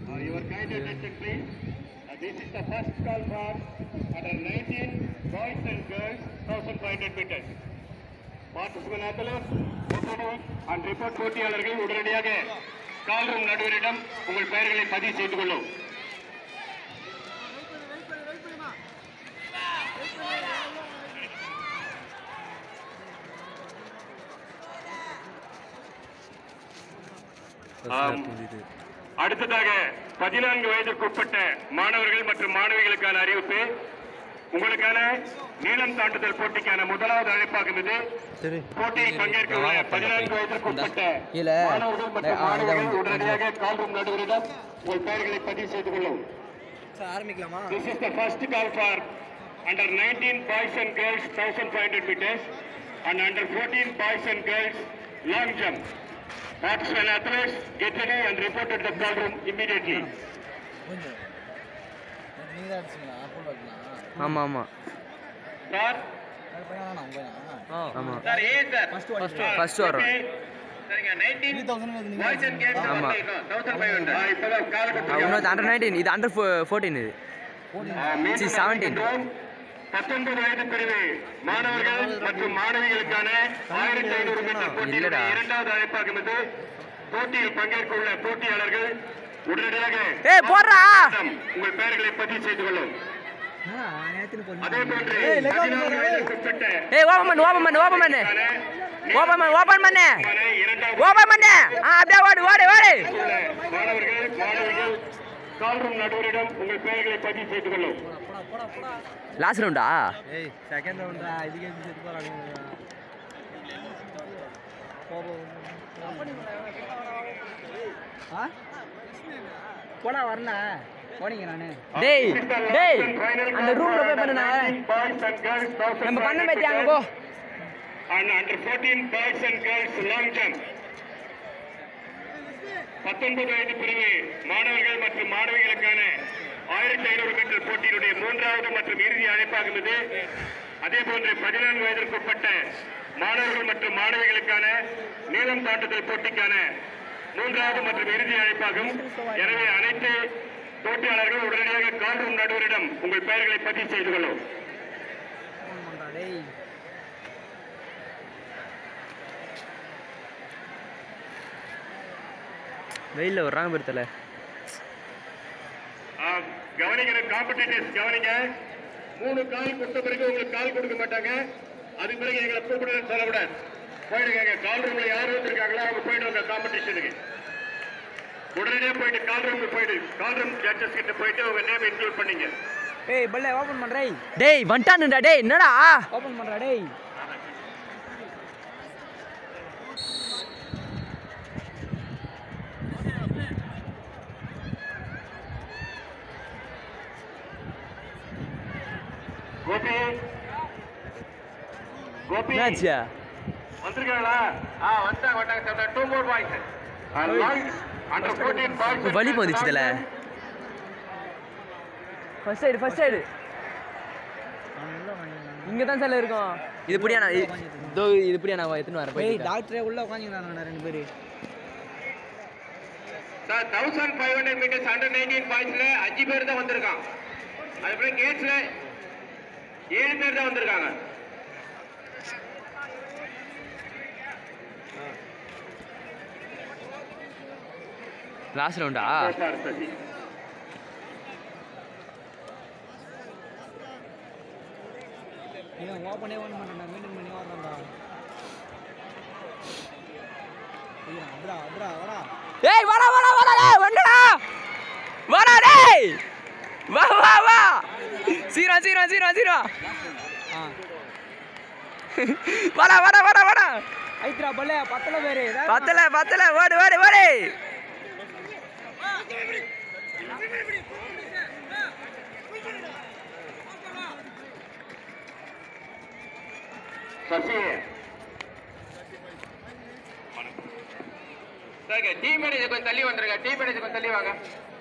Uh, your kind attention, please. Uh, this is the first call for under 19 boys and girls 1500 meters. Participant athletes, reporters and report போட்டியாளர்கள் உடனடியாக கால் room நடுவரிடம் உங்கள் பெயர்களை பதிவு செய்து கொள்ளும் ஆம். அடுத்ததாக பதினான்கு வயதிற்குட்பட்ட மாணவர்கள் மற்றும் மாணவிகளுக்கான அறிவிப்பு உங்களுக்கான நீளம் தாண்டுதல் போட்டிக்கான முதலாவது அழைப்பாகும் இது சரி போட்டியில் பங்கேற்க உள்ள பதினான்கு வயதிற்குட்பட்ட இல்ல. மாணவர்கள் மற்றும் ஆ, இதான் மாணவிகள் வந்து. உடனடியாக கால் ரூம் நடுவரிடம் உங்கள் பெயர்களை பதிவு செய்து கொள்ளும் சார் ஆரம்பிக்கலாமா This is the first call for under 19 boys and girls 1500 meters and under 14 boys and girls long jump. Participant athletes get ready and report at the call room immediately. கொஞ்சம் நீங்க தான் அடிச்சீங்களா phone பார்க்கலாம் ஆமா ஆமா Sir, அது பையனா நான் பையனா ஆமா sir, A sir. ஃபர்ஸ்ட் வாடி ஃபர்ஸ்ட் வரோம் Okay. சரிங்க 19 3000 boys and girls ஆமா. 1500. ஆ, இப்பதான் கால் இன்னொரு அண்டர் நைன்டீன் இது அண்டர் ஃபோர்டீன் இது மீண்டும் See, 17. அறிவிக்கின்றோம். 19 வயது பிரிவு மாணவர்கள் மற்றும் மாணவிகளுக்கான ஆயிரத்தி ஐநூறு மீட்டர் போட்டியினுடைய இல்லடா. இரண்டாவது அழைப்பாகும் இது போட்டியில் பங்கேற்க உள்ள போட்டியாளர்கள் உடனடியாக ஏய், போடுறா. உங்கள் பெயர்களை பதிவு செய்து கொள்ளும் அதே போன்று ஏய், leg out பதினான்கு போடுறா, ஏய். வயதுக்குட்பட்ட ஏய் ஓபன் பண்ணு ஓபன் பண்ணு ஓபன் பண்ணு ஓபன் பண்ணு ஓபன் பண்ணு இரண்டாவது ஓபன் பண்ணு ஆ அப்படியே ஓடு ஓடு ஓடு உள்ள மாணவர்கள் மாணவிகள் கால் ரூம் நடுவரிடம் உங்கள் பெயர்களை பதிவு செய்து கொள்ளும் போடா போடா போடா லாஸ்ட் ரவுண்டா ஏய் செகண்ட் ரவுண்டா இதுக்கே செத்து போறாங்க ஆ போடா வரல போனீங்க நானு டேய் டேய் அந்த ரூம்ல போய் பண்ணுனா நம்ம பண்ண பத்தி அங்க போ and under 14 boys and girls long jump. பத்தொன்பது வயது பிரிவு மாணவர்கள் மற்றும் மாணவிகளுக்கான ஆயிரத்தி ஐநூறு மீட்டர் போட்டியினுடைய மூன்றாவது மற்றும் இறுதி அழைப்பாகும் இது அதே போன்று பதினான்கு வயதிற்குட்பட்ட மாணவர்கள் மற்றும் மாணவிகளுக்கான நீளம் தாண்டுதல் போட்டிக்கான மூன்றாவது மற்றும் இறுதி அழைப்பாகும் எனவே அனைத்து போட்டியாளர்கள் உடனடியாக கால் ரூம் நடுவரிடம் உங்கள் பெயர்களை பதிவு செய்து கொள்ளும் ஃபோன் பண்றா டேய் வெயில்ல வர்றாங்க பெருத்தல ஆம், கவனிக்கிற காம்படிட்டர்ஸ் கவனிங்க மூணு கால் கொடுத்த பிறகு உங்களுக்கு கால் கொடுக்க மாட்டாங்க அதுக்கு பிறகு எங்களை கூப்பிடுன்னு சொல்லக்கூடாது போயிடுங்க கால் ரூம்ல யார் வந்திருக்காங்களோ அவங்க போயிடுவாங்க காம்படிஷனுக்கு உடனடியே போயிட்டு கால் ரூமுக்கு போயிடு கால் ரூம் ஜட்ஜஸ் கிட்ட போயிட்டு உங்க நேம் இன்க்ளூட் பண்ணீங்க ஏய் பல்ல ஓபன் பண்றேய் டேய் வந்துட்டானுடா டேய் என்னடா ஓபன் பண்றா டேய் கோபி கோபி என்னாச்சு வந்திருக்காங்களா ஆ வந்தாங்க வந்தாங்க sir two more boys under fourteen boys வலி வந்துச்சுல ஃபர்ஸ்ட் சைடு ஃபர்ஸ்ட் சைடு அவன் உள்ள வாங்கினான் இங்க தான் சார் இருக்கும் இது புடியா நான் இதோ இது புடியா நான் எத்தனை வரேன் ஏய் போய் டாக்டரே உள்ள உட்காந்துக்கிறாங்க ரெண்டு பேரு sir thousand five hundred metres under nineteen பாய்ஸ்ல அஞ்சு பேர் தான் வந்திருக்கான் அதுக்கப்புறம் கேட்ஸ்ல ஏழு பேர் தான் வந்திருக்காங்க லாஸ்ட் ரவுண்டா சார் சசி இவன் ஓப்பனே ஓன் பண்ணா மெயின்டைன் பண்ணி வர்றான்டா ஐயா அப்ரா அப்ரா வாடா ஏய் வாடா வாடா வாடா டேய் வந்துடா வாடா டேய் வா வா வா சீரோ சீரோ சீரோ சீரோ ஆ வாடா வாடா வாடா வாடா ஐத்ரா பல்ல பத்தல பேரு பத்தல பத்தல ஓடு ஓடு ஓடு சசி சார் டீ மேனேஜர் கொஞ்சம் தள்ளி வந்துருங்க டீ மேனேஜர் கொஞ்சம் தள்ளி வாங்க